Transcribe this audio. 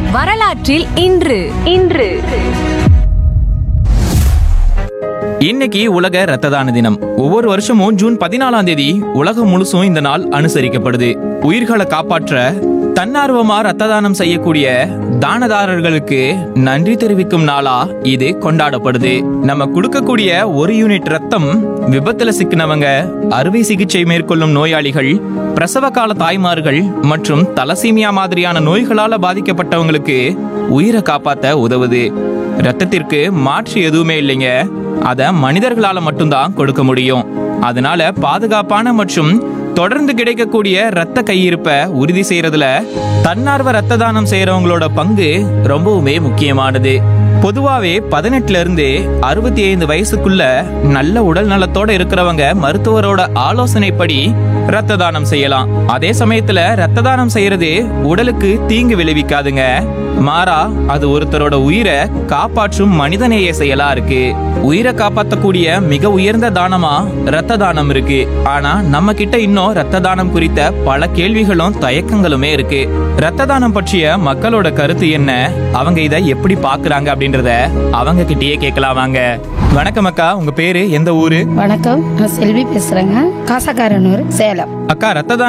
வரலாற்றில் இன்று இன்று இன்னைக்கு உலக ரத்த தான தினம் ஒவ்வொரு வருஷமும் ஜூன் பதினாலாம் தேதி உலகம் முழுசும் இந்த நாள் அனுசரிக்கப்படுது உயிர்களை காப்பாற்ற தன்னார்வமா ரத்த தானம் செய்யக்கூடிய தானதாரர்களுக்கு நன்றி தெரிவிக்கும் நாளா இது கொண்டாடப்படுது நம்ம கொடுக்கக்கூடிய ஒரு யூனிட் ரத்தம் விபத்துல சிக்கினவங்க அறுவை சிகிச்சை மேற்கொள்ளும் நோயாளிகள் பிரசவ கால தாய்மார்கள் மற்றும் தலசீமியா மாதிரியான நோய்களால பாதிக்கப்பட்டவங்களுக்கு உயிரை காப்பாத்த உதவுது ரத்தத்திற்கு மாற்று எதுவுமே இல்லைங்க அத மனிதர்களால மட்டும்தான் கொடுக்க முடியும் அதனால பாதுகாப்பான மற்றும் தொடர்ந்து கிடைக்கக்கூடிய ரத்த கையிருப்பை உறுதி செய்யறதுல தன்னார்வ ரத்த தானம் செய்யறவங்களோட பங்கு ரொம்பவுமே முக்கியமானது பொதுவாவே பதினெட்டுல இருந்து அறுபத்தி ஐந்து வயசுக்குள்ள நல்ல உடல் நலத்தோட இருக்கிறவங்க மருத்துவரோட ஆலோசனைப்படி ரத்த தானம் செய்யலாம் அதே சமயத்துல ரத்த தானம் செய்யறது உடலுக்கு தீங்கு விளைவிக்காதுங்க மாறா அது ஒருத்தரோட உயிரை காப்பாற்றும் மனிதநேய செயலா இருக்கு உயிரை காப்பாத்தக்கூடிய மிக உயர்ந்த தானமா ரத்த தானம் இருக்கு ஆனா நம்ம கிட்ட இன்னும் ரத்த தானம் குறித்த பல கேள்விகளும் தயக்கங்களுமே இருக்கு ரத்த தானம் பற்றிய மக்களோட கருத்து என்ன அவங்க இதை எப்படி பாக்குறாங்க அப்படின்றத அவங்க கிட்டயே கேட்கலாம் வாங்க வணக்கம் அக்கா உங்க பேரு எந்த ஊரு வணக்கம் நான் செல்வி பேசுறேங்க காசக்காரனூர் சேலம் அக்கா ரத்த தானம்